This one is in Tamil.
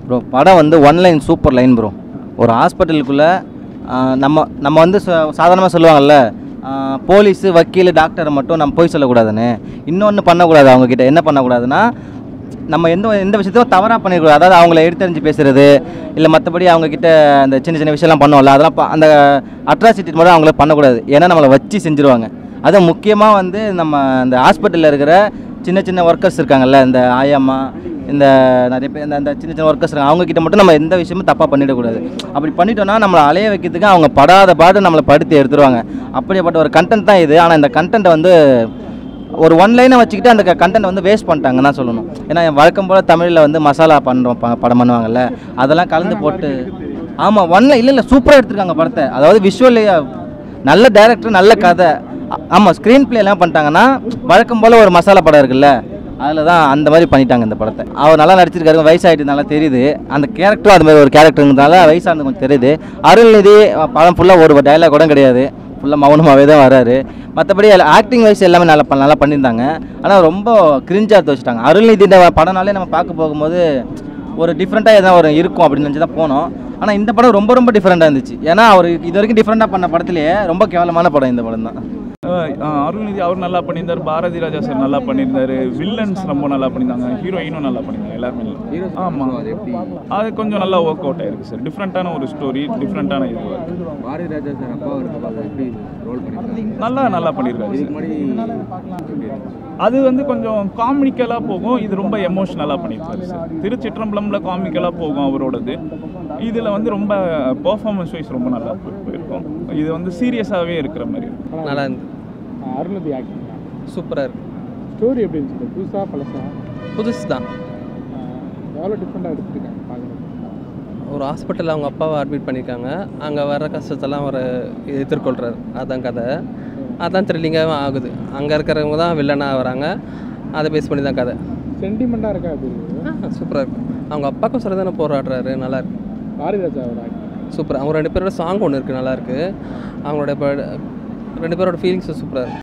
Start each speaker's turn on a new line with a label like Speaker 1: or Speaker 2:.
Speaker 1: ப்ரோ படம் வந்து one line super line bro ஒரு ஹாஸ்பிட்டலுக்குள்ளே நம்ம நம்ம வந்து சாதாரணமாக சொல்லுவாங்கல்ல போலீஸு வக்கீல் டாக்டரை மட்டும் நம்ம போய் சொல்லக்கூடாதுன்னு இன்னொன்று பண்ணக்கூடாது அவங்கக்கிட்ட என்ன பண்ணக்கூடாதுன்னா நம்ம எந்த எந்த விஷயத்தையும் தவறாக பண்ணிடக்கூடாது அதாவது அவங்கள எடுத்தறிஞ்சு பேசுறது இல்லை மற்றபடி அவங்கக்கிட்ட அந்த சின்ன சின்ன விஷயம்லாம் பண்ணுவோம்ல அதெல்லாம் ப- அந்த அட்ராசிட்டி மட்டும் அவங்கள பண்ணக்கூடாது ஏன்னா நம்மளை வச்சு செஞ்சுருவாங்க அது முக்கியமாக வந்து நம்ம அந்த ஹாஸ்பிட்டலில் இருக்கிற சின்ன சின்ன ஒர்க்கர்ஸ் இருக்காங்கல்ல இந்த ஆயாம்மா இந்த நிறைய பேர் இந்த அந்த சின்ன சின்ன ஒர்க்கர்ஸ் இருக்காங்க அவங்க கிட்ட மட்டும் நம்ம எந்த விஷயமும் தப்பாக பண்ணிடக்கூடாது அப்படி பண்ணிட்டோம்னா நம்மளை அலைய வைக்கிறதுக்கு அவங்க படாத பாடு நம்மளை படுத்தி எடுத்துருவாங்க அப்படிப்பட்ட ஒரு கண்டென்ட் தான் இது ஆனால் இந்த கண்டென்ட்டை வந்து ஒரு ஒன் லைனை வச்சுக்கிட்டு அந்த கண்டென்ட் வந்து வேஸ்ட் பண்ணிட்டாங்க தான் சொல்லணும் ஏன்னா வழக்கம் போல் தமிழில் வந்து மசாலா பண்ணுறோம் ப- படம் பண்ணுவாங்கல்ல அதெல்லாம் கலந்து போட்டு ஆமாம் ஒன்ல இல்லை இல்லை சூப்பராக எடுத்திருக்காங்க படத்தை அதாவது விஷுவலி நல்ல டைரக்டர் நல்ல கதை ஆ- ஆமாம் ஸ்க்ரீன் ப்ளே எல்லாம் பண்ணிட்டாங்கன்னா வழக்கம் போல் ஒரு மசாலா படம் இருக்குல்ல அதில் தான் அந்த மாதிரி பண்ணிட்டாங்க இந்த படத்தை அவர் நல்லா நடிச்சிருக்காரு வயசாகிட்டு நல்லா தெரியுது அந்த கேரக்டரும் அது மாதிரி ஒரு கேரக்டருங்கிறதுனால வயசானது கொஞ்சம் தெரியுது அருள்நிதி அஹ், படம் ஃபுல்லாக ஒரு டைலாக் கூட கிடையாது ஃபுல்லாக மௌனமாகவே தான் வராரு மற்றபடி ஆக்டிங் வைஸ் எல்லாமே நல்லா ப- நல்லா பண்ணியிருந்தாங்க ஆனால் ரொம்ப கிரிஞ்சாக எடுத்து வச்சுட்டாங்க அருள்நிதி இந்த படம்னாலே நம்ம பார்க்க போகும்போது ஒரு டிஃப்ரெண்ட்டாக எதனா ஒரு இருக்கும் அப்படின்னு நினச்சி தான் போனோம் ஆனால் இந்த படம் ரொம்ப ரொம்ப டிஃப்ரெண்ட்டாக இருந்துச்சு ஏன்னா அவர் இது வரைக்கும் டிஃப்ரெண்ட்டாக பண்ண படத்துலேயே ரொம்ப கேவலமான படம் இந்த படம் தான்
Speaker 2: அஹ் அஹ் அருள்நிதி அவர் நல்லா பண்ணியிருந்தார் பாரதி ராஜா சார் நல்லா பண்ணியிருந்தாரு வில்லன்ஸ் ரொம்ப நல்லா பண்ணியிருந்தாங்க ஹீரோயினும் நல்லா பண்ணியிருந்தாங்க எல்லாருமே ஆமாம் அது கொஞ்சம் நல்லா ஒர்க் அவுட் ஆயிருக்கு சார் டிஃப்ரெண்ட்டான ஒரு ஸ்டோரி டிஃப்ரெண்ட்டான இது
Speaker 3: பாரதி ராஜா சார் அப்பா அவருக்கு எப்படி ரோல் பண்ணிருக்காங்க
Speaker 2: நல்லா நல்லா பண்ணியிருக்காரு
Speaker 3: இதுக்கு
Speaker 2: சார்
Speaker 3: முன்னாடி
Speaker 2: அது வந்து கொஞ்சம் காமிக்கலாக போகும் இது ரொம்ப எமோஷ்னலாக பண்ணியிருக்காரு சார் திருச்சிற்றம்பலம்ல காமிக்கலாக போகும் அவரோடது இதில் வந்து ரொம்ப பர்ஃபார்மன்ஸ் வைஸ் ரொம்ப நல்லா போய்- போயிருக்கும் இது வந்து சீரியஸாகவே இருக்கிற மாதிரி இருக்கும்
Speaker 4: நல்லா இருந்து
Speaker 5: அருள்நிதி ஆக்டிங்
Speaker 4: சூப்பராக இருக்கு
Speaker 5: ஸ்டோரி எப்படி இருந்துச்சு புதுசா பழசா
Speaker 4: புதுசு தான்
Speaker 5: எவ்வளோ டிஃப்ரெண்ட்டாக எடுத்துருக்காங்க பார்க்குறது
Speaker 4: ஒரு ஹாஸ்பிட்டலில் அவங்க அப்பாவை அட்மிட் பண்ணியிருக்காங்க அங்கே வர்ற கஷ்டத்தெல்லாம் அவர் எதிர்கொள்கிறார் அதான் கதை அதான் த்ரில்லிங்காகவும் ஆகுது அங்கே இருக்கிறவங்க தான் வில்லனாக வராங்க அதை பேஸ் பண்ணி தான் கதை
Speaker 5: சென்டிமெண்ட்டாக இருக்கா எப்படி இருக்குது
Speaker 4: சூப்பராக இருக்கு அவங்க அப்பாவுக்கும் சொல்லி தானே போராடுறாரு நல்லா இருக்கு
Speaker 5: பாரதி ராஜாவோட ஆக்டிங்
Speaker 4: சூப்பர் அவங்க ரெண்டு பேரோட சாங் ஒன்று இருக்குது நல்லா இருக்கு அவங்களோட இப்போ ரெண்டு பேரோட ஃபீலிங்ஸும் சூப்பராக இருக்கு